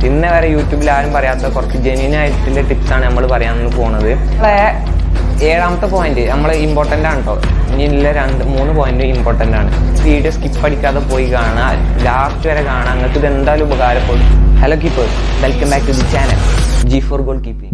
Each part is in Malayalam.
ഇന്ന് വരെ യൂട്യൂബിൽ ആരും പറയാത്ത കുറച്ച് ജെന്യൂൻ ആയിട്ടുള്ള ടിപ്സാണ് നമ്മൾ പറയാമെന്ന് പോണത് നമ്മളെ ഏഴാമത്തെ പോയിന്റ് നമ്മൾ ഇമ്പോർട്ടൻ്റ് ആണ് കേട്ടോ ഇനിയുള്ള രണ്ട് മൂന്ന് പോയിന്റ് ഇമ്പോർട്ടൻ്റ് ആണ് വീഡിയോ സ്കിപ്പ് അടിക്കാതെ പോയി കാണുക ലാസ്റ്റ് വരെ കാണുക നിങ്ങൾക്ക് ഇത് എന്തായാലും ഉപകാരപ്പെടും hello keepers welcome back to the channel G four goalkeeping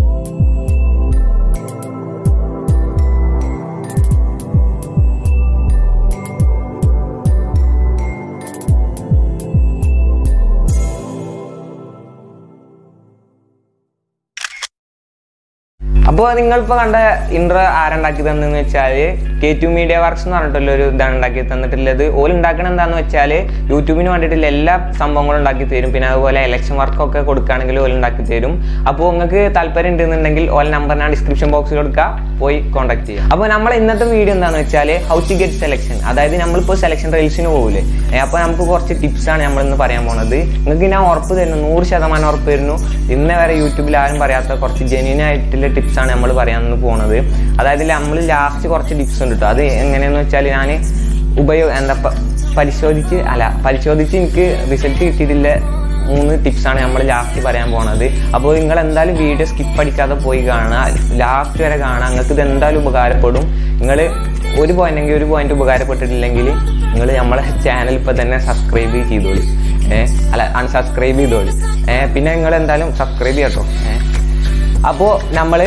അപ്പോൾ നിങ്ങളിപ്പോൾ കണ്ട ഇൻട്രോ ആരുണ്ടാക്കി തന്നെന്ന് വെച്ചാൽ കെ ടു മീഡിയ വർക്ക്സ് എന്ന് പറഞ്ഞിട്ടുള്ള ഒരു ഇതാണ് ഉണ്ടാക്കി തന്നിട്ടുള്ളത് ഓൽ ഉണ്ടാക്കണ എന്താന്ന് വെച്ചാൽ യൂട്യൂബിന് വേണ്ടിയിട്ടുള്ള എല്ലാ സംഭവങ്ങളും ഉണ്ടാക്കി തരും പിന്നെ അതുപോലെ ഇലക്ഷൻ വർക്കൊക്കെ കൊടുക്കുകയാണെങ്കിൽ ഓൽ ഉണ്ടാക്കി തരും അപ്പോൾ നിങ്ങൾക്ക് താല്പര്യം ഉണ്ടെന്നുണ്ടെങ്കിൽ ഓൽ നമ്പർ ഞാൻ ഡിസ്ക്രിപ്ഷൻ ബോക്സിൽ കൊടുക്കുക പോയി കോൺടാക്ട് ചെയ്യുക അപ്പോൾ നമ്മൾ ഇന്നത്തെ വീഡിയോ എന്താണെന്ന് വെച്ചാൽ ഹൗ ടു ഗെറ്റ് സെലക്ഷൻ അതായത് നമ്മളിപ്പോൾ സെലക്ഷൻ റെയിൽസിന് പോകില്ലേ അപ്പോൾ നമുക്ക് കുറച്ച് ടിപ്സാണ് നമ്മൾ ഇന്ന് പറയാൻ പോണത് നിങ്ങൾക്ക് ഞാൻ ഉറപ്പ് തരുന്നു നൂറ് ശതമാനം ഉറപ്പ് തരുന്നു ഇന്ന് വരെ യൂട്യൂബിൽ ആരും പറയാത്ത കുറച്ച് ജെന്യൂൻ ആയിട്ടുള്ള ടിപ്സാണ് നമ്മൾ പറയാമെന്ന് പോണത് അതായത് നമ്മൾ ലാസ്റ്റ് കുറച്ച് ടിപ്സ് ഉണ്ട് കേട്ടോ അത് എങ്ങനെയെന്ന് വെച്ചാൽ ഞാൻ ഉപയോഗ എന്താ പ- പരിശോധിച്ച് അല്ല പരിശോധിച്ച് എനിക്ക് റിസൾട്ട് കിട്ടിയിട്ടില്ല മൂന്ന് ടിപ്സാണ് നമ്മൾ ലാസ്റ്റ് പറയാൻ പോണത് അപ്പോൾ നിങ്ങൾ എന്തായാലും വീഡിയോ സ്കിപ്പ് അടിക്കാതെ പോയി കാണുക ലാസ്റ്റ് വരെ കാണുക നിങ്ങൾക്ക് ഇത് എന്തായാലും ഉപകാരപ്പെടും നിങ്ങൾ ഒരു പോയിന്റെങ്കിൽ ഒരു പോയിന്റ് ഉപകാരപ്പെട്ടിട്ടില്ലെങ്കിൽ നിങ്ങൾ നമ്മളെ ചാനൽ ഇപ്പോൾ തന്നെ സബ്സ്ക്രൈബ് ചെയ്തോളി ഏഹ് അല്ല അൺസബ്സ്ക്രൈബ് ചെയ്തോളി ഏഹ് പിന്നെ നിങ്ങൾ എന്തായാലും സബ്സ്ക്രൈബ് ചെയ്യട്ടോ ഏഹ് അപ്പോൾ നമ്മൾ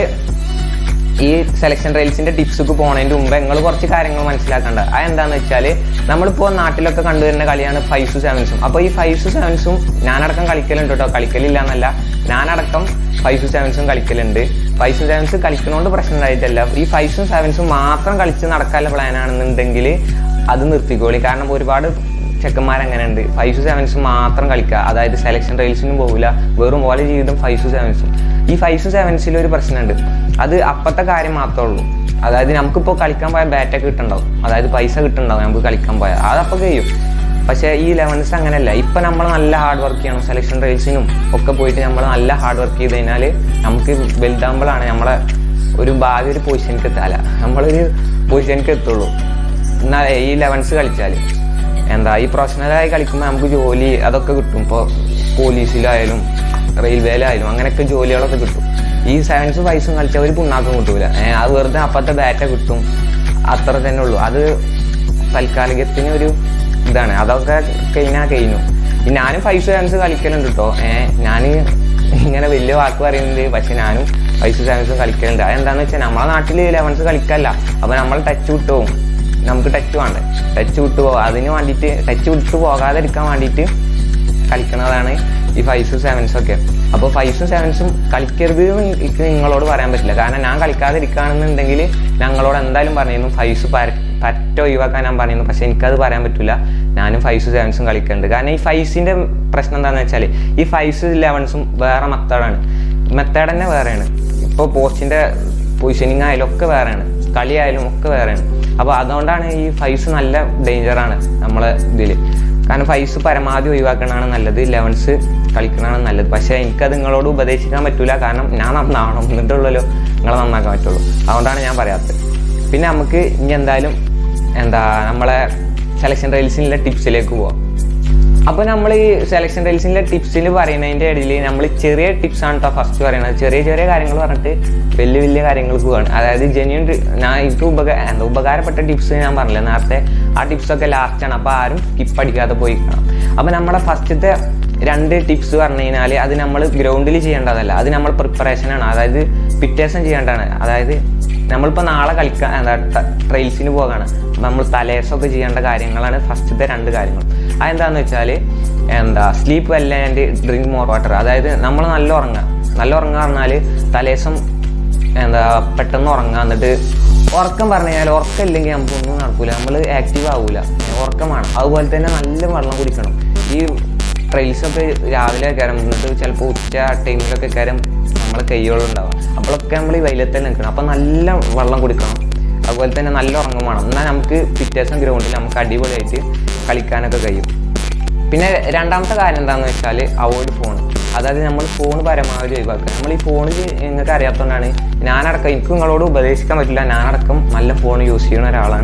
ഈ സെലക്ഷൻ റെയിൽസിന്റെ ടിപ്സൊക്കെ പോണതിന്റെ മുമ്പ് നിങ്ങൾ കുറച്ച് കാര്യങ്ങൾ മനസ്സിലാക്കേണ്ട അത് എന്താന്ന് വെച്ചാൽ നമ്മളിപ്പോൾ നാട്ടിലൊക്കെ കണ്ടുവരുന്ന കളിയാണ് ഫൈവ്സും സെവൻസും അപ്പോൾ ഈ ഫൈവ്സും സെവൻസും ഞാനടക്കം കളിക്കലുണ്ട് കേട്ടോ കളിക്കലില്ല എന്നല്ല ഞാനടക്കം ഫൈവ്സും സെവൻസും കളിക്കലുണ്ട് ഫൈവ്സും സെവൻസ് കളിക്കുന്നതുകൊണ്ട് പ്രശ്നം ഉണ്ടായിട്ടല്ല ഈ ഫൈവ്സും സെവൻസും മാത്രം കളിച്ച് നടക്കാനുള്ള പ്ലാൻ ആണെന്നുണ്ടെങ്കിൽ അത് നിർത്തിക്കോളി കാരണം ഒരുപാട് ചെക്കന്മാരങ്ങനെ ഉണ്ട് ഫൈവ് സെവൻസ് മാത്രം കളിക്കുക അതായത് സെലക്ഷൻ റെയിൽസിനും പോകില്ല വെറും പോലെ ജീവിതം ഫൈവ് സെവൻസും ഈ ഫൈവ് സെവൻസിൽ ഒരു പ്രശ്നമുണ്ട് അത് അപ്പത്തെ കാര്യം മാത്രമേ ഉള്ളൂ അതായത് നമുക്കിപ്പോൾ കളിക്കാൻ പോയ ബാറ്റൊക്കെ കിട്ടുന്നുണ്ടാവും അതായത് പൈസ കിട്ടുന്നുണ്ടാവും നമുക്ക് കളിക്കാൻ പോയാൽ അതപ്പോൾ കഴിയും പക്ഷേ ഈ ലെവൻസ് അങ്ങനെയല്ല ഇപ്പം നമ്മൾ നല്ല ഹാർഡ് വർക്ക് ചെയ്യണം സെലക്ഷൻ റേസിനും ഒക്കെ പോയിട്ട് നമ്മൾ നല്ല ഹാർഡ് വർക്ക് ചെയ്ത് കഴിഞ്ഞാൽ നമുക്ക് വലുതാകുമ്പോഴാണ് നമ്മളെ ഒരു ഭാവി ഒരു പൊസിഷനിലേക്ക് എത്താല നമ്മളൊരു പൊസിഷനിലേക്ക് എത്തുള്ളൂ എന്നാൽ ഈ ലെവൻസ് കളിച്ചാൽ എന്താ ഈ പ്രൊഫഷണലായി കളിക്കുമ്പോൾ നമുക്ക് ജോലി അതൊക്കെ കിട്ടും ഇപ്പോൾ പോലീസിലായാലും റെയിൽവേയിലായാലും അങ്ങനെയൊക്കെ ജോലികളൊക്കെ കിട്ടും ഈ സെവൻസും ഫൈവ്സും കളിച്ചാൽ ഒരു പുണ്ണാക്കം കിട്ടൂല ഏ, അത് വെറുതെ അപ്പത്തെ ബാറ്റ കിട്ടും അത്ര തന്നെ ഉള്ളൂ അത് തൽക്കാലികത്തിന് ഒരു ഇതാണ് അതൊക്കെ കഴിഞ്ഞാൽ കഴിഞ്ഞു ഈ ഞാനും ഫൈവ് സെവൻസ് കളിക്കലുണ്ട് കേട്ടോ ഏഹ് ഞാൻ ഇങ്ങനെ വലിയ വാക്ക് പറയുന്നുണ്ട് പക്ഷെ ഞാനും ഫൈവ് സെവൻസും കളിക്കലുണ്ട് അതെന്താന്ന് വെച്ചാൽ നമ്മളെ നാട്ടിൽ ലെവൻസ് കളിക്കല്ല അപ്പൊ നമ്മൾ ടച്ച് വിട്ടുപോകും നമുക്ക് ടച്ച് വേണ്ടേ ടച്ച് വിട്ടു പോകും അതിന് വേണ്ടിയിട്ട് ടച്ച് വിട്ടു പോകാതിരിക്കാൻ വേണ്ടിയിട്ട് കളിക്കുന്നതാണ് ഈ ഫൈവ്സും സെവൻസും ഒക്കെ അപ്പോൾ ഫൈവ്സും സെവൻസും കളിക്കരുത് എന്ന് എനിക്ക് നിങ്ങളോട് പറയാൻ പറ്റില്ല കാരണം ഞാൻ കളിക്കാതിരിക്കുകയാണെന്നുണ്ടെങ്കിൽ ഞങ്ങളോട് എന്തായാലും പറഞ്ഞിരുന്നു ഫൈവ്സ് പറ്റ ഒഴിവാക്കാൻ ഞാൻ പറയുന്നു പക്ഷെ എനിക്കത് പറയാൻ പറ്റില്ല ഞാനും ഫൈവ്സും സെവൻസും കളിക്കുന്നുണ്ട് കാരണം ഈ ഫൈവ്സിൻ്റെ പ്രശ്നം എന്താണെന്ന് വെച്ചാൽ ഈ ഫൈവ്സ് ലെവൻസും വേറെ മെത്തേഡാണ് മെത്തേഡ് തന്നെ വേറെയാണ് ഇപ്പോൾ പോസ്റ്റിൻ്റെ പൊസിഷനിങ് ആയാലും ഒക്കെ വേറെയാണ് കളി ആയാലും ഒക്കെ വേറെയാണ് അപ്പോൾ അതുകൊണ്ടാണ് ഈ ഫൈവ്സ് നല്ല ഡേഞ്ചറാണ് നമ്മളെ ഇതിൽ കാരണം ഫൈവ്സ് പരമാവധി ഒഴിവാക്കണതാണ് നല്ലത് ലെവൻസ് കളിക്കണതാണ് നല്ലത് പക്ഷേ എനിക്കത് നിങ്ങളോട് ഉപദേശിക്കാൻ പറ്റൂല കാരണം ഞാൻ നന്നാവണം എന്നിട്ടുള്ളല്ലോ നിങ്ങളെ നന്നാക്കാൻ പറ്റുള്ളൂ അതുകൊണ്ടാണ് ഞാൻ പറയാത്തത് പിന്നെ നമുക്ക് ഇനി എന്തായാലും എന്താ നമ്മളെ സെലക്ഷൻ റെയിൽസിനുള്ള ടിപ്സിലേക്ക് പോവാം അപ്പോൾ നമ്മൾ ഈ സെലക്ഷൻ റെയിൽസിൻ്റെ ടിപ്സിൽ പറയുന്നതിൻ്റെ ഇടയിൽ നമ്മൾ ചെറിയ ടിപ്സ് ആണ് കേട്ടോ ഫസ്റ്റ് പറയുന്നത് ചെറിയ ചെറിയ കാര്യങ്ങൾ പറഞ്ഞിട്ട് വലിയ വലിയ കാര്യങ്ങൾക്ക് പോവാണ് അതായത് ജെന്യൂൻ ഞാൻ എനിക്ക് ഉപക എന്താ ഉപകാരപ്പെട്ട ടിപ്സ് ഞാൻ പറഞ്ഞില്ല നേരത്തെ ആ ടിപ്സൊക്കെ ലാസ്റ്റാണ് അപ്പോൾ ആരും സ്കിപ്പ് അടിക്കാതെ പോയി കാണാം അപ്പോൾ നമ്മുടെ ഫസ്റ്റത്തെ രണ്ട് ടിപ്സ് പറഞ്ഞു കഴിഞ്ഞാൽ അത് നമ്മൾ ഗ്രൗണ്ടിൽ ചെയ്യേണ്ടതല്ല അത് നമ്മൾ പ്രിപ്പറേഷനാണ് അതായത് പിറ്റേസം ചെയ്യേണ്ടതാണ് അതായത് നമ്മളിപ്പോൾ നാളെ കളിക്കാൻ എന്താ ട്രെയിൽസിന് പോകാണ് നമ്മൾ തലേസൊക്കെ ചെയ്യേണ്ട കാര്യങ്ങളാണ് ഫസ്റ്റത്തെ രണ്ട് കാര്യങ്ങൾ അതെന്താണെന്ന് വെച്ചാൽ എന്താ sleep well and drink more water അതായത് നമ്മൾ നല്ല ഉറങ്ങുക നല്ല ഉറങ്ങുക പറഞ്ഞാൽ തലേസം എന്താ പെട്ടെന്ന് ഉറങ്ങുക എന്നിട്ട് ഉറക്കം പറഞ്ഞു കഴിഞ്ഞാൽ ഉറക്കം ഇല്ലെങ്കിൽ നമുക്കൊന്നും നടക്കൂല നമ്മൾ ആക്റ്റീവ് ആവൂല ഉറക്കമാണ് അതുപോലെ തന്നെ നല്ല വെള്ളം കുടിക്കണം ഈ ട്രെയിൽസൊക്കെ രാവിലെ കയറും എന്നിട്ട് ചിലപ്പോൾ ഉച്ച ടൈമിലൊക്കെ കയറും നമ്മളെ കൈകളുണ്ടാവുക അപ്പോഴൊക്കെ നമ്മൾ ഈ വെയിലത്ത് തന്നെ നിൽക്കണം അപ്പോൾ നല്ല വെള്ളം കുടിക്കണം അതുപോലെ തന്നെ നല്ല ഉറങ്ങും വേണം എന്നാൽ നമുക്ക് പിറ്റേസം ഗ്രൗണ്ടിൽ നമുക്ക് അടിപൊളിയായിട്ട് കളിക്കാനൊക്കെ കഴിയും പിന്നെ രണ്ടാമത്തെ കാര്യം എന്താണെന്ന് വെച്ചാൽ അവോയ്ഡ് ഫോൺ അതായത് നമ്മൾ ഫോൺ പരമാവധി ഒഴിവാക്കുക നമ്മൾ ഈ ഫോണിൽ നിങ്ങൾക്ക് അറിയാത്തതുകൊണ്ടാണ് ഞാനടക്കം എനിക്ക് നിങ്ങളോട് ഉപദേശിക്കാൻ പറ്റില്ല ഞാനടക്കം നല്ല ഫോൺ യൂസ് ചെയ്യുന്ന ഒരാളാണ്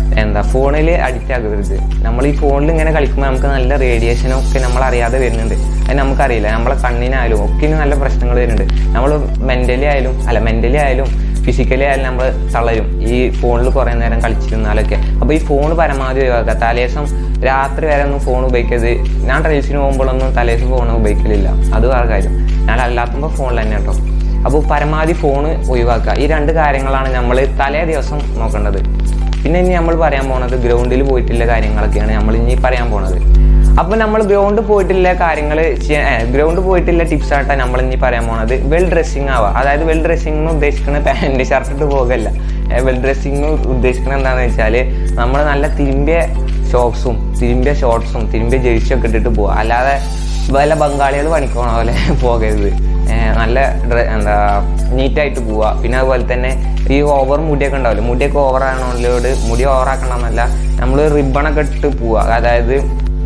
എന്താ ഫോണിൽ അഡിക്റ്റ് ആകരുത് നമ്മൾ ഈ ഫോണിൽ ഇങ്ങനെ കളിക്കുമ്പോൾ നമുക്ക് നല്ല റേഡിയേഷനും ഒക്കെ നമ്മൾ അറിയാതെ വരുന്നുണ്ട് അത് നമുക്കറിയില്ല നമ്മളെ കണ്ണിനായാലും ഒക്കെ നല്ല പ്രശ്നങ്ങൾ വരുന്നുണ്ട് നമ്മൾ മെൻ്റലി ആയാലും അല്ല മെൻ്റലി ആയാലും ഫിസിക്കലി ആയാലും നമ്മൾ തളരും ഈ ഫോണിൽ കുറേ നേരം കളിച്ചിരുന്നാലൊക്കെ അപ്പോൾ ഈ ഫോൺ പരമാവധി ഒഴിവാക്കുക തലേദിവസം രാത്രി വരെ ഒന്നും ഫോൺ ഉപയോഗിക്കരുത് ഞാൻ ട്രേസിന് പോകുമ്പോഴൊന്നും തലേദിവസം ഫോൺ ഉപയോഗിക്കലില്ല അത് വേറെ കാര്യം ഞാൻ അല്ലാത്തുമ്പോൾ ഫോണിൽ തന്നെ കേട്ടോ അപ്പോൾ പരമാവധി ഫോൺ ഒഴിവാക്കുക ഈ രണ്ട് കാര്യങ്ങളാണ് നമ്മൾ തലേ ദിവസം നോക്കേണ്ടത് പിന്നെ ഇനി നമ്മൾ പറയാൻ പോണത് ഗ്രൗണ്ടിൽ പോയിട്ടുള്ള കാര്യങ്ങളൊക്കെയാണ് നമ്മൾ ഇനി പറയാൻ പോണത് അപ്പോൾ നമ്മൾ ഗ്രൗണ്ട് പോയിട്ടുള്ള കാര്യങ്ങൾ ഗ്രൗണ്ട് പോയിട്ടുള്ള ടിപ്സ് ആയിട്ടാണ് നമ്മൾ ഇനി പറയാൻ പോണത് വെൽ ഡ്രസ്സിങ് ആവുക അതായത് വെൽ ഡ്രസ്സിംഗ് എന്ന് ഉദ്ദേശിക്കുന്നത് പാൻറ് ഷർട്ട് ഇട്ട് പോകല്ല വെൽ ഡ്രസ്സിങ് ഉദ്ദേശിക്കുന്നത് എന്താണെന്ന് വെച്ചാൽ നമ്മൾ നല്ല തിരുമ്പിയ ഷോക്സും തിരുമ്പിയ ഷോർട്സും തിരുമ്പിയ ജേഴ്സിയും ഒക്കെ ഇട്ടിട്ട് പോവുക അല്ലാതെ വല്ല ബംഗാളികൾ പണിക്കോണ പോലെ പോകരുത് ഏർ നല്ല ഡ്ര- എന്താ നീറ്റായിട്ട് പോവുക പിന്നെ അതുപോലെ തന്നെ ഈ ഓവർ മുടിയൊക്കെ ഉണ്ടാവില്ല മുടിയൊക്കെ ഓവർ ആണോട് മുടി ഓവർ ആക്കണമെന്നല്ല നമ്മൾ റിബണൊക്കെ ഇട്ട് പോവുക അതായത്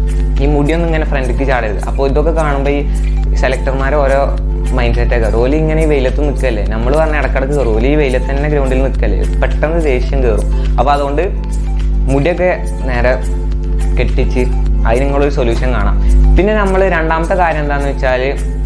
ഈ മുടിയൊന്നും ഇങ്ങനെ ഫ്രണ്ടിലേക്ക് ചാടരുത് അപ്പോൾ ഇതൊക്കെ കാണുമ്പോൾ ഈ സെലക്ടർമാർ ഓരോ മൈൻഡ് സെറ്റ് ഒക്കെ റോലി ഇങ്ങനെ ഈ വെയിലത്ത് നിൽക്കല്ലേ നമ്മൾ പറഞ്ഞ ഇടക്കിടക്ക് കയറും റോലി ഈ വെയിലത്ത് തന്നെ ഗ്രൗണ്ടിൽ നിൽക്കല്ലേ പെട്ടെന്ന് ദേഷ്യം കയറും അപ്പോൾ അതുകൊണ്ട് മുടിയൊക്കെ നേരെ കെട്ടിച്ച് അതിന് നിങ്ങളൊരു സൊല്യൂഷൻ കാണാം പിന്നെ നമ്മൾ രണ്ടാമത്തെ കാര്യം എന്താണെന്ന് വെച്ചാൽ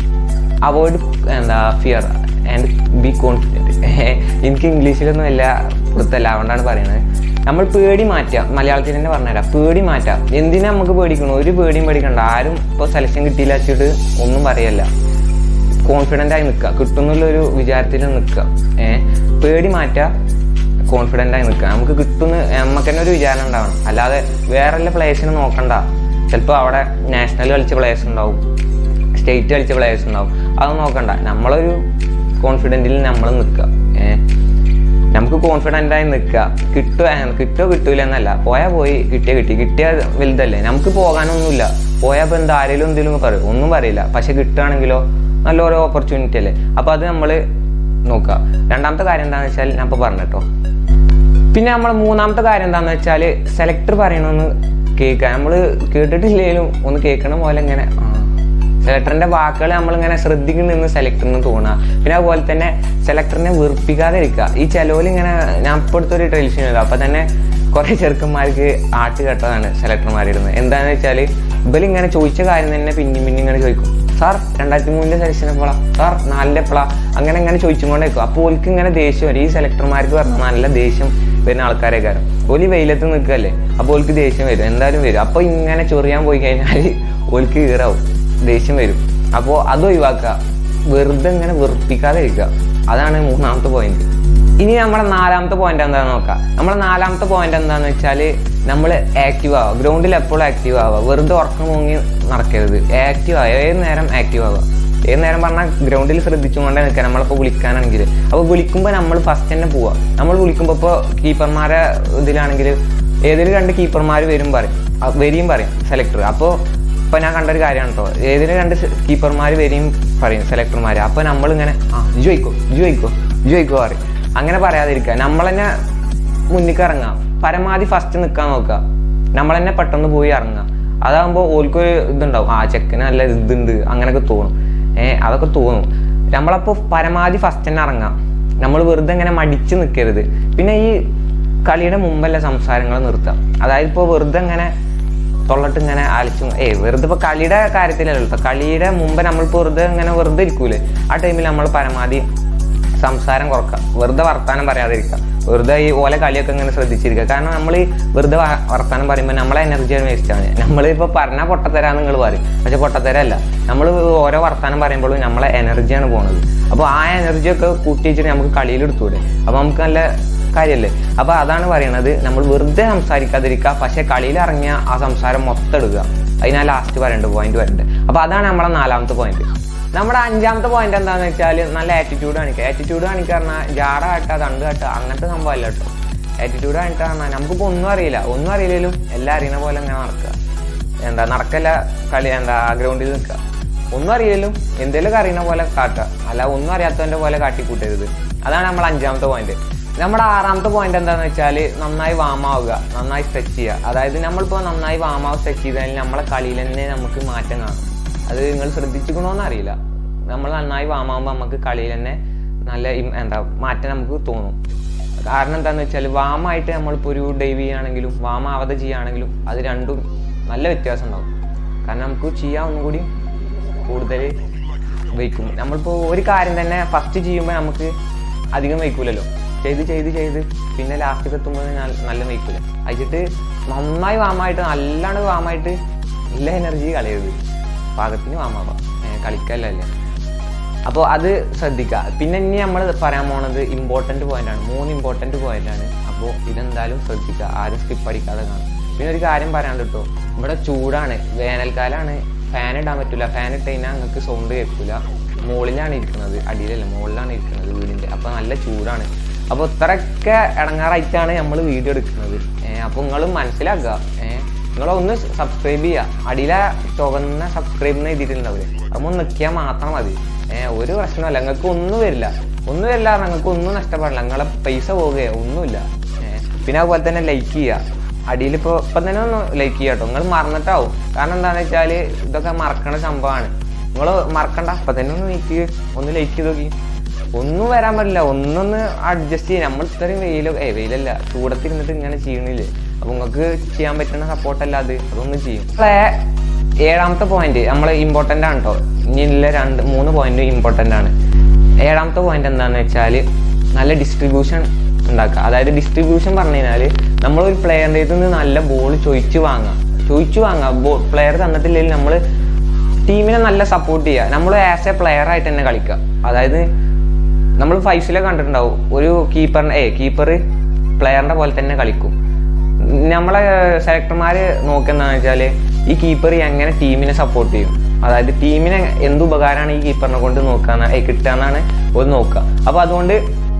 അവോയ്ഡ് എന്താ ഫിയർ ആൻഡ് ബി കോൺഫിഡൻറ്റ് എനിക്ക് ഇംഗ്ലീഷിലൊന്നും വലിയ പുറത്തല്ല അതുകൊണ്ടാണ് പറയുന്നത് നമ്മൾ പേടി മാറ്റാം മലയാളത്തിൽ തന്നെ പറഞ്ഞുതരാം പേടി മാറ്റാം എന്തിനാ നമുക്ക് പേടിക്കണം ഒരു പേടിയും പേടിക്കണ്ട ആരും ഇപ്പോൾ സെലക്ഷൻ കിട്ടിയില്ല വെച്ചിട്ട് ഒന്നും പറയല്ല കോൺഫിഡൻ്റ് ആയി നിൽക്കുക കിട്ടുന്നുള്ളൊരു വിചാരത്തിൽ നിൽക്കുക ഏഹ് പേടി മാറ്റുക കോൺഫിഡൻ്റ് ആയി നിൽക്കുക നമുക്ക് കിട്ടുന്ന നമുക്ക് തന്നെ ഒരു വിചാരം ഉണ്ടാവണം അല്ലാതെ വേറെ പ്ലേസിന് നോക്കണ്ട ചിലപ്പോൾ അവിടെ നാഷണൽ കളിച്ച പ്ലേയേഴ്സ് ഉണ്ടാവും സ്റ്റേറ്റ് കളിച്ച പ്ലേയേഴ്സ് ഉണ്ടാവും അത് നോക്കണ്ട നമ്മളൊരു കോൺഫിഡൻറ്റിൽ നമ്മൾ നിൽക്കുക ഏഹ് നമുക്ക് കോൺഫിഡൻ്റ് ആയി നിൽക്കുക കിട്ടുക കിട്ടുമോ കിട്ടൂല എന്നല്ല പോയാൽ പോയി കിട്ടിയ കിട്ടി കിട്ടിയ വലുതല്ലേ നമുക്ക് പോകാനൊന്നുമില്ല പോയാൽ ഇപ്പോൾ എന്താ ആരെങ്കിലും എന്തെങ്കിലും പറയും ഒന്നും പറയില്ല പക്ഷെ കിട്ടുകയാണെങ്കിലോ നല്ല ഓരോ ഓപ്പർച്യൂണിറ്റി അല്ലേ അപ്പോൾ അത് നമ്മൾ നോക്കുക രണ്ടാമത്തെ കാര്യം എന്താണെന്ന് വെച്ചാൽ ഞാൻ ഇപ്പോൾ പറഞ്ഞു കേട്ടോ പിന്നെ നമ്മൾ മൂന്നാമത്തെ കാര്യം എന്താണെന്ന് വെച്ചാൽ സെലക്ടർ പറയണമെന്ന് കേൾക്കുക നമ്മൾ കേട്ടിട്ടില്ലെങ്കിലും ഒന്ന് കേൾക്കണ പോലെ ഇങ്ങനെ ആ സെലക്ടറിന്റെ വാക്കുകൾ നമ്മളിങ്ങനെ ശ്രദ്ധിക്കുന്നെന്ന് സെലക്ടറിന് തോന്നുക പിന്നെ അതുപോലെ തന്നെ സെലക്ടറിനെ വെറുപ്പിക്കാതെ ഇരിക്കുക ഈ ചെലവിൽ ഇങ്ങനെ ഞാൻ ഇപ്പോൾ അടുത്തൊരു ട്രെയിൽസ് ചെയ്തത് അപ്പം തന്നെ കുറേ ചെറുക്കന്മാർക്ക് ആട്ട് കേട്ടതാണ് സെലക്ടർമാരിടുന്നത് എന്താണെന്ന് വെച്ചാൽ ഇവരിങ്ങനെ ചോദിച്ച കാര്യം തന്നെ പിന്നെയും പിന്നെ ഇങ്ങനെ ചോദിക്കും സാർ രണ്ടായിരത്തി മൂന്നിൻ്റെ സെലക്ഷൻ എപ്പോഴാ സാർ നാലിൻ്റെ എപ്പോഴാ അങ്ങനെ അങ്ങനെ ചോദിച്ചുകൊണ്ടേ നിൽക്കും അപ്പോൾ ഓൽക്ക് ഇങ്ങനെ ദേഷ്യം വരും ഈ സെലക്ടർമാർക്ക് പറഞ്ഞാൽ നല്ല ദേഷ്യം വരുന്ന ആൾക്കാരെ കാരണം ഓല് വെയിലത്ത് നിൽക്കല്ലേ അപ്പോൾ ഓൽക്ക് ദേഷ്യം വരും എന്തായാലും വരും അപ്പോൾ ഇങ്ങനെ ചൊറിയാൻ പോയി കഴിഞ്ഞാൽ ഓൽക്ക് ഈറാവും ദേഷ്യം വരും അപ്പോൾ അത് ഒഴിവാക്കുക വെറുതെ ഇങ്ങനെ വെറുപ്പിക്കാതെ ഇരിക്കുക അതാണ് മൂന്നാമത്തെ പോയിന്റ് ഇനി നമ്മുടെ നാലാമത്തെ പോയിന്റ് എന്താണെന്ന് നോക്കാം നമ്മുടെ നാലാമത്തെ പോയിന്റ് എന്താണെന്ന് വെച്ചാൽ നമ്മൾ ആക്റ്റീവ് ആവുക ഗ്രൗണ്ടിൽ എപ്പോഴും ആക്റ്റീവ് ആവുക വെറുതെ ഉറക്കം മുങ്ങി നടക്കരുത് ആക്റ്റീവ് ആവുക ഏത് നേരം ആക്റ്റീവ് ആവുക ഏത് നേരം പറഞ്ഞാൽ ഗ്രൗണ്ടിൽ ശ്രദ്ധിച്ചുകൊണ്ടേ നിൽക്കുക നമ്മളിപ്പോൾ വിളിക്കാനാണെങ്കിൽ അപ്പോൾ വിളിക്കുമ്പോൾ നമ്മൾ ഫസ്റ്റ് തന്നെ പോവുക നമ്മൾ വിളിക്കുമ്പോൾ ഇപ്പോൾ കീപ്പർമാരെ ഇതിലാണെങ്കിൽ ഏതെങ്കിലും രണ്ട് കീപ്പർമാർ വരും പറയും ആ, വരികയും പറയും സെലക്ടർ അപ്പോൾ ഇപ്പൊ ഞാൻ കണ്ടൊരു കാര്യമാണ് കേട്ടോ ഏതിന് രണ്ട് കീപ്പർമാർ വരെയും പറയും സെലക്ടർമാർ അപ്പൊ നമ്മളിങ്ങനെ ആ ഇജു വയ്ക്കോ ഇജു വയ്ക്കോ ഇജു വയ്ക്കോ പറയും അങ്ങനെ പറയാതിരിക്കുക നമ്മൾ തന്നെ മുന്നിക്ക് ഇറങ്ങാം പരമാവധി ഫസ്റ്റ് നിൽക്കാൻ നോക്കുക നമ്മൾ തന്നെ പെട്ടെന്ന് പോയി ഇറങ്ങുക അതാകുമ്പോൾ ഓൽക്കൊരു ഇതുണ്ടാവും ആ ചെക്കന് നല്ല ഇതുണ്ട് അങ്ങനെയൊക്കെ തോന്നും ഏഹ് അതൊക്കെ തോന്നും നമ്മളപ്പോൾ പരമാവധി ഫസ്റ്റ് തന്നെ ഇറങ്ങാം നമ്മൾ വെറുതെ ഇങ്ങനെ മടിച്ച് നിൽക്കരുത് പിന്നെ ഈ കളിയുടെ മുമ്പല്ല സംസാരങ്ങൾ നിർത്താം അതായത് ഇപ്പോൾ വെറുതെ ഇങ്ങനെ തൊള്ളട്ട് ഇങ്ങനെ ആലിച്ചും ഏയ് വെറുതെ ഇപ്പൊ കളിയുടെ കാര്യത്തിലല്ലോ ഇപ്പൊ കളിയുടെ മുമ്പ് നമ്മൾ വെറുതെ ഇങ്ങനെ വെറുതെ ഇരിക്കൂലേ ആ ടൈമിൽ നമ്മൾ പരമാവധി സംസാരം കുറക്കുക വെറുതെ വർത്താനം പറയാതിരിക്കുക വെറുതെ ഈ ഓല കളിയൊക്കെ ഇങ്ങനെ ശ്രദ്ധിച്ചിരിക്കുക കാരണം നമ്മൾ ഈ വെറുതെ വ- വർത്താനം പറയുമ്പോൾ നമ്മളെ എനർജിയാണ് വേസ്റ്റ് ആണ് നമ്മളിപ്പോൾ പറഞ്ഞാൽ പൊട്ടത്തരാന്ന് നിങ്ങൾ പറയും പക്ഷെ പൊട്ടത്തരല്ല നമ്മൾ ഓരോ വർത്താനം പറയുമ്പോഴും നമ്മളെ എനർജിയാണ് പോകുന്നത് അപ്പോൾ ആ എനർജിയൊക്കെ കൂട്ടി വെച്ചിട്ട് നമുക്ക് കളിയിൽ എടുത്തൂടെ അപ്പോൾ നമുക്ക് നല്ല കാര്യമല്ലേ അപ്പൊ അതാണ് പറയണത് നമ്മൾ വെറുതെ സംസാരിക്കാതിരിക്കുക പക്ഷെ കളിയിൽ ഇറങ്ങിയ ആ സംസാരം മൊത്തം എടുക്കുക അതിനാ ലാസ്റ്റ് പറയേണ്ട പോയിന്റ് വരേണ്ടത് അപ്പൊ അതാണ് നമ്മളെ നാലാമത്തെ പോയിന്റ് നമ്മുടെ അഞ്ചാമത്തെ പോയിന്റ് എന്താണെന്ന് വെച്ചാൽ നല്ല ആറ്റിറ്റ്യൂഡ് കാണിക്കുക ആറ്റിറ്റ്യൂഡ് കാണിക്കുക പറഞ്ഞാൽ ജാട കാട്ടുക തണ്ട് കാട്ടുക അങ്ങനത്തെ സംഭവമല്ല കേട്ടോ ആറ്റിറ്റ്യൂഡ് കാണിക്കുക പറഞ്ഞാൽ നമുക്കിപ്പോൾ ഒന്നും അറിയില്ല ഒന്നും അറിയില്ലെങ്കിലും എല്ലാം അറിയുന്ന പോലെ ഇങ്ങനെ നടക്കുക എന്താ നടക്കല്ല കളി എന്താ ഗ്രൗണ്ടിൽ നിൽക്കുക ഒന്നും അറിയില്ലല്ലോ എന്തെങ്കിലും അറിയുന്ന പോലെ കാട്ടുക അല്ല ഒന്നും അറിയാത്തവന്റെ പോലെ കാട്ടിക്കൂട്ടരുത് അതാണ് നമ്മൾ അഞ്ചാമത്തെ പോയിന്റ് നമ്മുടെ ആറാമത്തെ പോയിന്റ് എന്താണെന്ന് വെച്ചാൽ നന്നായി വാമാവുക നന്നായി സ്ട്രെച്ച് ചെയ്യുക അതായത് നമ്മളിപ്പോൾ നന്നായി വാമാവ് സ്ട്രെച്ച് ചെയ്താൽ നമ്മളെ കളിയിൽ തന്നെ നമുക്ക് മാറ്റം കാണും അത് നിങ്ങൾ ശ്രദ്ധിച്ചിക്കണോന്ന് അറിയില്ല നമ്മൾ നന്നായി വാമാവുമ്പോൾ നമുക്ക് കളിയിൽ തന്നെ നല്ല ഇം- എന്താ മാറ്റം നമുക്ക് തോന്നും കാരണം എന്താണെന്ന് വെച്ചാൽ വാമായിട്ട് നമ്മളിപ്പോൾ ഒരു ഡൈവ് ചെയ്യുകയാണെങ്കിലും വാമ അവധ ചെയ്യുകയാണെങ്കിലും അത് രണ്ടും നല്ല വ്യത്യാസം ഉണ്ടാവും കാരണം നമുക്ക് ചെയ്യാൻ ഒന്നും കൂടി കൂടുതൽ വയ്ക്കും നമ്മളിപ്പോൾ ഒരു കാര്യം തന്നെ ഫസ്റ്റ് ചെയ്യുമ്പോൾ നമുക്ക് അധികം വയ്ക്കൂലല്ലോ ചെയ്ത് ചെയ്ത് ചെയ്ത് പിന്നെ ലാസ്റ്റിൽ എത്തുമ്പോൾ നല്ല വയ്ക്കൂല അയച്ചിട്ട് നന്നായി വാമായിട്ട് നല്ലോണം വാമായിട്ട് നല്ല എനർജി കളയരുത് പാകത്തിന് വാമാവാം കളിക്കല്ലല്ലേ അപ്പോൾ അത് ശ്രദ്ധിക്കുക പിന്നെ ഇനി നമ്മൾ പറയാൻ പോണത് ഇമ്പോർട്ടൻറ്റ് പോയിന്റാണ് മൂന്ന് ഇമ്പോർട്ടൻറ്റ് പോയിന്റാണ് അപ്പോൾ ഇതെന്തായാലും ശ്രദ്ധിക്കുക ആരും സ്കിപ്പ് അടിക്കാതെ കാണും പിന്നെ ഒരു കാര്യം പറയാണ്ട് കേട്ടോ ഇവിടെ ചൂടാണ് വേനൽക്കാലമാണ് ഫാൻ ഇടാൻ പറ്റില്ല ഫാൻ ഇട്ട് കഴിഞ്ഞാൽ നിങ്ങൾക്ക് സൗണ്ട് കേൾക്കില്ല മുകളിലാണ് ഇരിക്കുന്നത് അടിയിലല്ല മുകളിലാണ് ഇരിക്കുന്നത് വീടിൻ്റെ അപ്പോൾ നല്ല ചൂടാണ് അപ്പോൾ ഇത്രയൊക്കെ ഇടങ്ങാറായിട്ടാണ് നമ്മൾ വീഡിയോ എടുക്കുന്നത് അപ്പോൾ നിങ്ങളും മനസ്സിലാക്കുക ഏഹ് നിങ്ങളൊന്ന് സബ്സ്ക്രൈബ് ചെയ്യുക അടിയിലെ ചുവന്ന സബ്സ്ക്രൈബ് എന്ന് എഴുതിയിട്ടുണ്ടാവില്ലേ അപ്പോൾ നിൽക്കിയാൽ മാത്രം മതി ഏഹ് ഒരു പ്രശ്നമല്ല നിങ്ങൾക്ക് ഒന്നും വരില്ല ഒന്നും വരില്ല നിങ്ങൾക്ക് ഒന്നും നഷ്ടപ്പെടില്ല നിങ്ങളെ പൈസ പോവുകയോ ഒന്നുമില്ല ഏഹ് പിന്നെ അതുപോലെ തന്നെ ലൈക്ക് ചെയ്യുക അടിയിൽ ഇപ്പോൾ ഇപ്പം തന്നെ ഒന്ന് ലൈക്ക് ചെയ്യുക കേട്ടോ നിങ്ങൾ മറന്നിട്ടാവും കാരണം എന്താണെന്ന് വെച്ചാൽ ഇതൊക്കെ മറക്കണ സംഭവമാണ് നിങ്ങൾ മറക്കണ്ട അപ്പം തന്നെ ഒന്ന് ലൈക്ക് ഒന്ന് ലൈക്ക് ചെയ്ത് നോക്കി ഒന്നും വരാൻ പറ്റില്ല ഒന്നൊന്ന് അഡ്ജസ്റ്റ് ചെയ്യാം നമ്മൾ ഇത്രയും വെയിൽ ഏ വെയിലല്ല ചൂടത്തിരുന്നിട്ട് ഇങ്ങനെ ചെയ്യണില്ലേ അപ്പൊ നിങ്ങൾക്ക് ചെയ്യാൻ പറ്റുന്ന സപ്പോർട്ടല്ല അത് അതൊന്നും ചെയ്യും നമ്മളെ ഏഴാമത്തെ പോയിന്റ് നമ്മൾ ഇമ്പോർട്ടൻ്റ് ആണ് കേട്ടോ ഇനിയുള്ള രണ്ട് മൂന്ന് പോയിന്റ് ഇമ്പോർട്ടൻ്റ് ആണ് ഏഴാമത്തെ പോയിന്റ് എന്താണെന്ന് വെച്ചാൽ നല്ല ഡിസ്ട്രിബ്യൂഷൻ ഉണ്ടാക്കുക അതായത് ഡിസ്ട്രിബ്യൂഷൻ പറഞ്ഞു കഴിഞ്ഞാൽ നമ്മളൊരു പ്ലെയറിൻ്റെ നിന്ന് നല്ല ബോൾ ചോദിച്ചു വാങ്ങുക ചോദിച്ചു വാങ്ങുക ബോൾ പ്ലെയർ തന്നിട്ടില്ലെങ്കിൽ നമ്മൾ ടീമിനെ നല്ല സപ്പോർട്ട് ചെയ്യുക നമ്മൾ ആസ് എ പ്ലെയർ ആയിട്ട് തന്നെ കളിക്കുക അതായത് നമ്മൾ ഫൈസിലെ കണ്ടിട്ടുണ്ടാവും ഒരു കീപ്പറിന് ഏ കീപ്പർ പ്ലെയറിന്റെ പോലെ തന്നെ കളിക്കും നമ്മളെ സെലക്ടർമാർ നോക്കുന്നതെന്ന് വെച്ചാൽ ഈ കീപ്പർ എങ്ങനെ ടീമിനെ സപ്പോർട്ട് ചെയ്യും അതായത് ടീമിനെ എന്ത് ഉപകാരമാണ് ഈ കീപ്പറിനെ കൊണ്ട് നോക്കുക ഏ കിട്ടുകയെന്നാണ് ഒരു നോക്കുക അപ്പോൾ അതുകൊണ്ട്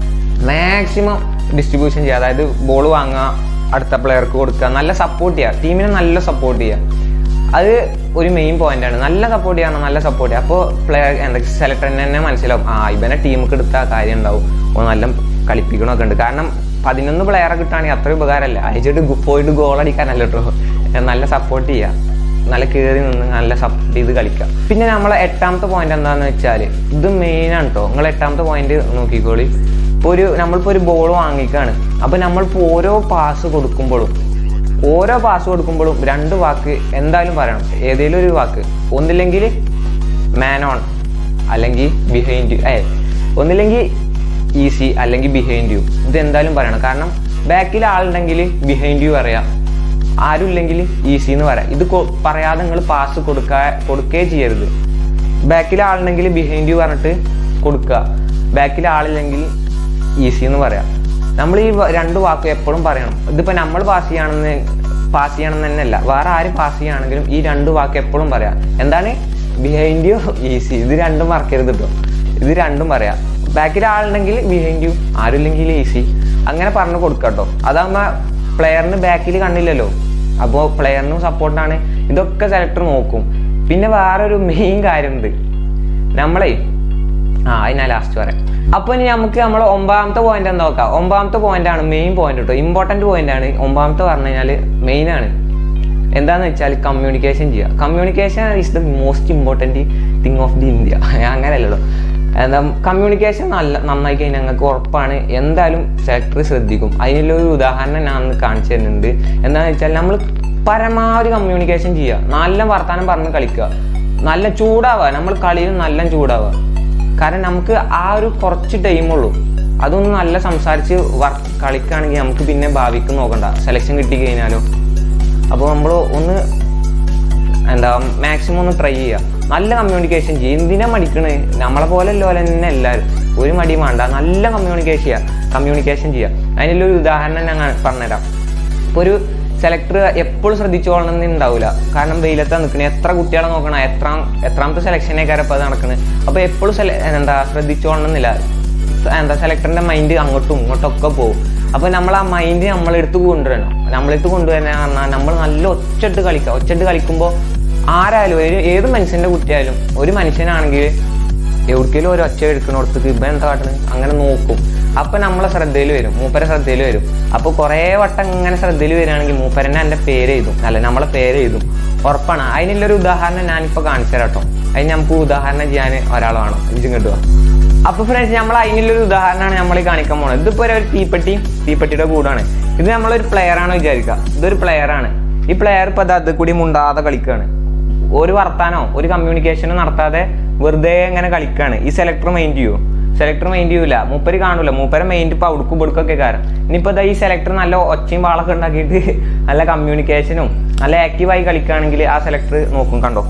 മാക്സിമം ഡിസ്ട്രിബ്യൂഷൻ ചെയ്യുക അതായത് ബോൾ വാങ്ങുക അടുത്ത പ്ലെയർക്ക് കൊടുക്കുക നല്ല സപ്പോർട്ട് ചെയ്യുക ടീമിനെ നല്ല സപ്പോർട്ട് ചെയ്യുക അത് ഒരു മെയിൻ പോയിന്റ് ആണ് നല്ല സപ്പോർട്ട് ചെയ്യണം നല്ല സപ്പോർട്ട് ചെയ്യുക അപ്പോൾ പ്ലെയർ എന്താ സെലക്ടറിന് തന്നെ മനസ്സിലാവും ആ ഇവനെ ടീമൊക്കെ എടുത്ത കാര്യം ഉണ്ടാവും ഓ നല്ല കളിപ്പിക്കണമൊക്കെ ഉണ്ട് കാരണം പതിനൊന്ന് പ്ലെയറെ കിട്ടുകയാണെങ്കിൽ അത്ര ഉപകാരമല്ല അയച്ചിട്ട് പോയിട്ട് ഗോൾ അടിക്കാനല്ല കേട്ടോ നല്ല സപ്പോർട്ട് ചെയ്യുക നല്ല കയറി നിന്ന് നല്ല സപ്പോർട്ട് ചെയ്ത് കളിക്കുക പിന്നെ നമ്മളെ എട്ടാമത്തെ പോയിന്റ് എന്താണെന്ന് വെച്ചാൽ ഇത് മെയിനാണ് കേട്ടോ നിങ്ങൾ എട്ടാമത്തെ പോയിന്റ് നോക്കിക്കോളി ഇപ്പോൾ ഒരു നമ്മളിപ്പോൾ ഒരു ബോൾ വാങ്ങിക്കുകയാണ് അപ്പോൾ നമ്മളിപ്പോൾ ഓരോ പാസ് കൊടുക്കുമ്പോഴും ഓരോ പാസ് കൊടുക്കുമ്പോഴും രണ്ട് വാക്ക് എന്തായാലും പറയണം ഏതെങ്കിലും ഒരു വാക്ക് ഒന്നില്ലെങ്കിൽ മാൻ ഓൺ അല്ലെങ്കിൽ ബിഹൈൻഡ് ഏ ഒന്നില്ലെങ്കിൽ ഈസി അല്ലെങ്കിൽ ബിഹൈൻഡ് യു ഇത് എന്തായാലും പറയണം കാരണം ബാക്കിൽ ആളുണ്ടെങ്കിൽ ബിഹൈൻഡ് യു പറയാം ആരും ഇല്ലെങ്കിൽ ഈസി എന്ന് പറയാം ഇത് പറയാതെ നിങ്ങൾ പാസ് കൊടുക്കാ കൊടുക്കുകയേ ചെയ്യരുത് ബാക്കിൽ ആളുണ്ടെങ്കിൽ ബിഹൈൻഡ് യു പറഞ്ഞിട്ട് കൊടുക്കുക ബാക്കിൽ ആളില്ലെങ്കിൽ ഈസി എന്ന് പറയാം നമ്മൾ ഈ രണ്ട് വാക്ക് എപ്പോഴും പറയണം ഇതിപ്പോൾ നമ്മൾ പാസ് ചെയ്യണമെന്ന് പാസ് ചെയ്യണം തന്നെയല്ല വേറെ ആര് പാസ് ചെയ്യുകയാണെങ്കിലും ഈ രണ്ട് വാക്ക് എപ്പോഴും പറയാം എന്താണ് ബിഹൈൻഡ് യു ഈസി ഇത് രണ്ടും മറക്കരുത് കേട്ടോ ഇത് രണ്ടും പറയാം ബാക്കിൽ ആളുണ്ടെങ്കിൽ ബിഹൈൻഡ് യു ആരുമില്ലെങ്കിൽ ഈസി അങ്ങനെ പറഞ്ഞു കൊടുക്കാം കേട്ടോ അതാകുമ്പോൾ പ്ലെയറിന് ബാക്കിൽ കണ്ടില്ലല്ലോ അപ്പോൾ പ്ലെയറിനും സപ്പോർട്ടാണ് ഇതൊക്കെ സെലക്ടർ നോക്കും പിന്നെ വേറൊരു മെയിൻ കാര്യമുണ്ട് നമ്മളെ ആ അത് ഞാൻ ലാസ്റ്റ് പറയാം അപ്പൊ ഇനി നമുക്ക് നമ്മൾ ഒമ്പതാമത്തെ പോയിന്റ് എന്താ നോക്കാം ഒമ്പതാമത്തെ പോയിന്റ് ആണ് മെയിൻ പോയിന്റ് കേട്ടോ ഇമ്പോർട്ടന്റ് പോയിന്റ് ആണ് ഒമ്പതാമത്തെ പറഞ്ഞു കഴിഞ്ഞാൽ മെയിൻ ആണ് എന്താന്ന് വെച്ചാൽ കമ്മ്യൂണിക്കേഷൻ ചെയ്യുക communication is the most important thing of the India അങ്ങനെയല്ലല്ലോ എന്താ കമ്മ്യൂണിക്കേഷൻ നല്ല നന്നായി കഴിഞ്ഞാൽ ഞങ്ങൾക്ക് ഉറപ്പാണ് എന്തായാലും സെക്ടർ ശ്രദ്ധിക്കും അതിനുള്ള ഒരു ഉദാഹരണം ഞാൻ ഒന്ന് കാണിച്ചു തരുന്നുണ്ട് എന്താണെന്ന് വെച്ചാൽ നമ്മൾ പരമാവധി കമ്മ്യൂണിക്കേഷൻ ചെയ്യുക നല്ല വർത്തമാനം പറഞ്ഞ് കളിക്കുക നല്ല ചൂടാവുക നമ്മൾ കളിയിൽ നല്ല ചൂടാവുക കാരണം നമുക്ക് ആ ഒരു കുറച്ച് ടൈമുള്ളൂ അതൊന്ന് നല്ല സംസാരിച്ച് വർക്ക് കളിക്കുകയാണെങ്കിൽ നമുക്ക് പിന്നെ ഭാവിക്ക് നോക്കണ്ട സെലക്ഷൻ കിട്ടി കഴിഞ്ഞാലോ അപ്പോൾ നമ്മൾ ഒന്ന് എന്താ മാക്സിമം ഒന്ന് ട്രൈ ചെയ്യുക നല്ല കമ്മ്യൂണിക്കേഷൻ ചെയ്യുക എന്തിനാ മടിക്കണേ നമ്മളെ പോലെ പോലെ തന്നെ എല്ലാവരും ഒരു മടിയും വേണ്ട നല്ല കമ്മ്യൂണിക്കേഷൻ ചെയ്യുക കമ്മ്യൂണിക്കേഷൻ ചെയ്യുക അതിനുള്ളൊരു ഉദാഹരണം ഞാൻ പറഞ്ഞുതരാം ഇപ്പോൾ ഒരു സെലക്ടർ എപ്പോഴും ശ്രദ്ധിച്ചോളണം ഉണ്ടാവില്ല കാരണം വെയിലത്താ നിൽക്കണേ എത്ര കുട്ടികളെ നോക്കണം എത്ര എത്രാമത്തെ സെലക്ഷനേക്കാരം ഇപ്പോൾ അത് നടക്കുന്നത് അപ്പോൾ എപ്പോഴും എന്താ ശ്രദ്ധിച്ചോളണം എന്നില്ല എന്താ സെലക്ടറിന്റെ മൈൻഡ് അങ്ങോട്ടും ഇങ്ങോട്ടും ഒക്കെ പോകും അപ്പോൾ നമ്മൾ ആ മൈൻഡ് നമ്മളെടുത്ത് കൊണ്ടുവരണം നമ്മളെടുത്ത് കൊണ്ടുവരാൻ പറഞ്ഞാൽ നമ്മൾ നല്ല ഒച്ചട്ട് കളിക്കുക ഒച്ചട്ട് കളിക്കുമ്പോൾ ആരായാലും ഒരു ഏത് മനുഷ്യന്റെ കുട്ടിയായാലും ഒരു മനുഷ്യനാണെങ്കിൽ എവിടേക്കെങ്കിലും ഒരു ഒച്ച എടുക്കണോടത്തേക്ക് ഇപ്പം എന്താ കാട്ടുന്നത് അങ്ങനെ നോക്കും അപ്പൊ നമ്മളെ ശ്രദ്ധയിൽ വരും മൂപ്പരെ ശ്രദ്ധയിൽ വരും അപ്പൊ കുറേ വട്ടം ഇങ്ങനെ ശ്രദ്ധയിൽ വരികയാണെങ്കിൽ മൂപ്പരനെ എൻ്റെ പേര് എഴുതും അല്ല നമ്മളെ പേര് എഴുതും ഉറപ്പാണ് അതിനുള്ളൊരു ഉദാഹരണം ഞാനിപ്പോൾ കാണിച്ചു തരാം കേട്ടോ അതിന് നമുക്ക് ഉദാഹരണം ചെയ്യാൻ ഒരാൾ വേണം ഇതും കിട്ടുക അപ്പൊ ഫ്രണ്ട്സ് നമ്മൾ അതിനുള്ളൊരു ഉദാഹരണമാണ് നമ്മൾ ഈ കാണിക്കാൻ പോണത് ഇതിപ്പോ ഒരു തീപ്പെട്ടി തീപ്പെട്ടിയുടെ കൂടാണ് ഇത് നമ്മളൊരു പ്ലെയർ ആണ് വിചാരിക്കുക ഇതൊരു പ്ലെയർ ആണ് ഈ പ്ലെയർ ഇപ്പൊ അത് കൂടി മുണ്ടാതെ കളിക്കുകയാണ് ഒരു വർത്താനോ ഒരു കമ്മ്യൂണിക്കേഷനോ നടത്താതെ വെറുതെ ഇങ്ങനെ കളിക്കുകയാണ് ഈ സെലക്ടർ മൈൻഡ് ചെയ്യൂ സെലക്ടർ മൈൻഡ് ചെയ്യൂല മൂപ്പര് കാണൂല മൂപ്പരെ മൈൻഡ് ഇപ്പൊ അവിടുക്കും ഇവിടുക്കൊക്കെ കാരണം ഇനിയിപ്പോ ദാ ഈ സെലക്ടർ നല്ല ഒച്ചയും വാളൊക്കെ ഉണ്ടാക്കിയിട്ട് നല്ല കമ്മ്യൂണിക്കേഷനും നല്ല ആക്റ്റീവായി കളിക്കുകയാണെങ്കിൽ ആ സെലക്ടർ നോക്കും കണ്ടോ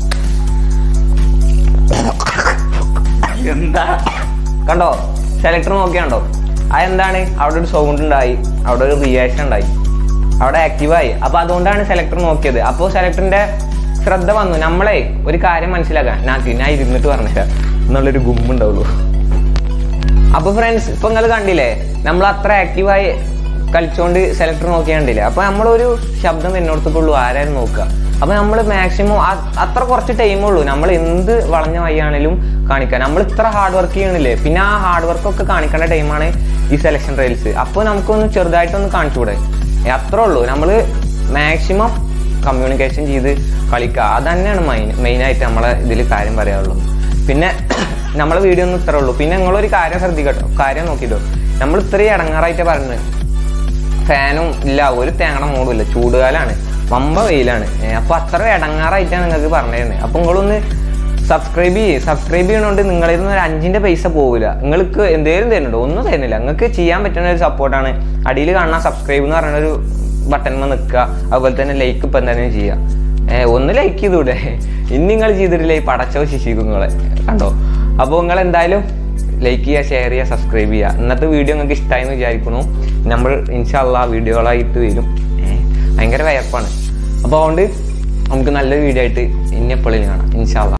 എന്താ കണ്ടോ സെലക്ടർ നോക്കിയാണ്ടോ അതെന്താണ് അവിടെ ഒരു സൗണ്ട് ഉണ്ടായി അവിടെ ഒരു റിയാക്ഷൻ ഉണ്ടായി അവിടെ ആക്റ്റീവായി അപ്പൊ അതുകൊണ്ടാണ് സെലക്ടർ നോക്കിയത് അപ്പോൾ സെലക്ടറിന്റെ ശ്രദ്ധ വന്നു നമ്മളെ ഒരു കാര്യം മനസ്സിലാക്കാൻ ഞാൻ ഞാൻ ഇരുന്നിട്ട് പറഞ്ഞില്ല എന്നുള്ളൊരു ഗുമ്മുണ്ടാവുള്ളൂ അപ്പൊ ഫ്രണ്ട്സ് ഇപ്പൊ നിങ്ങൾ കണ്ടില്ലേ നമ്മൾ അത്ര ആക്റ്റീവായി കളിച്ചോണ്ട് സെലക്ടർ നോക്കിയാ കണ്ടില്ലേ അപ്പൊ നമ്മളൊരു ശബ്ദം വരുന്നിടത്തേക്കുള്ളൂ ആരാരും നോക്കുക അപ്പൊ നമ്മൾ മാക്സിമം അത്ര കുറച്ച് ടൈമേ ഉള്ളൂ നമ്മൾ എന്ത് വളഞ്ഞ വയ്യാണെങ്കിലും കാണിക്കാൻ നമ്മൾ ഇത്ര ഹാർഡ് വർക്ക് ചെയ്യണില്ലേ പിന്നെ ആ ഹാർഡ് വർക്ക് ഒക്കെ കാണിക്കേണ്ട ടൈമാണ് ഈ സെലക്ഷൻ റെയിൽസ് അപ്പോൾ നമുക്കൊന്ന് ചെറുതായിട്ടൊന്ന് കാണിച്ചുകൂടെ ഏ, അത്രേ ഉള്ളൂ നമ്മൾ മാക്സിമം കമ്മ്യൂണിക്കേഷൻ ചെയ്ത് കളിക്കുക അത് തന്നെയാണ് മെയിൻ മെയിനായിട്ട് നമ്മളെ ഇതിൽ കാര്യം പറയാനുള്ളൂ പിന്നെ നമ്മളെ വീഡിയോ ഒന്നും ഇത്രേ ഉള്ളൂ പിന്നെ നിങ്ങളൊരു കാര്യം ശ്രദ്ധിക്കട്ടോ കാര്യം നോക്കിട്ടോ നമ്മൾ ഇത്രയും ഇടങ്ങാറായിട്ട് പറയുന്നത് ഫാനും ഇല്ല ഒരു തേങ്ങണ മൂടുമില്ല ചൂടുകാലാണ് വമ്പ വെയിലാണ് ഏ, അപ്പൊ അത്ര ഇടങ്ങാറായിട്ടാണ് നിങ്ങൾക്ക് പറഞ്ഞിരുന്നത് അപ്പൊ നിങ്ങളൊന്ന് സബ്സ്ക്രൈബ് ചെയ്യേ സബ്സ്ക്രൈബ് ചെയ്യണോണ്ട് നിങ്ങളിൽ നിന്ന് ഒരു അഞ്ചിന്റെ പൈസ പോവില്ല നിങ്ങൾക്ക് എന്തേലും തരുന്നുണ്ടോ ഒന്നും തരുന്നില്ല നിങ്ങൾക്ക് ചെയ്യാൻ പറ്റുന്ന ഒരു സപ്പോർട്ടാണ് അടിയിൽ കാണുന്ന സബ്സ്ക്രൈബ് എന്ന് പറയുന്ന ഒരു ബട്ടൺമ നിൽക്കുക അതുപോലെ തന്നെ ലൈക്ക് ഇപ്പം എന്തായാലും ചെയ്യുക ഏ, ഒന്ന് ലൈക്ക് ചെയ്തൂടെ ഇനി നിങ്ങൾ ചെയ്തിട്ടില്ലേ ഈ പടച്ചോ ശിശിക്കും നിങ്ങളെ കണ്ടോ അപ്പോൾ നിങ്ങൾ എന്തായാലും ലൈക്ക് ചെയ്യുക ഷെയർ ചെയ്യുക സബ്സ്ക്രൈബ് ചെയ്യുക ഇന്നത്തെ വീഡിയോ നിങ്ങൾക്ക് ഇഷ്ടമായി എന്ന് വിചാരിക്കുന്നു നമ്മൾ ഇൻഷാല്ല വീഡിയോകളായിട്ട് വരും ഏ, ഭയങ്കര വയപ്പാണ് അപ്പോൾ അതുകൊണ്ട് നമുക്ക് നല്ലൊരു വീഡിയോ ആയിട്ട് ഇനി എപ്പോഴും കാണാം ഇൻഷാല്ല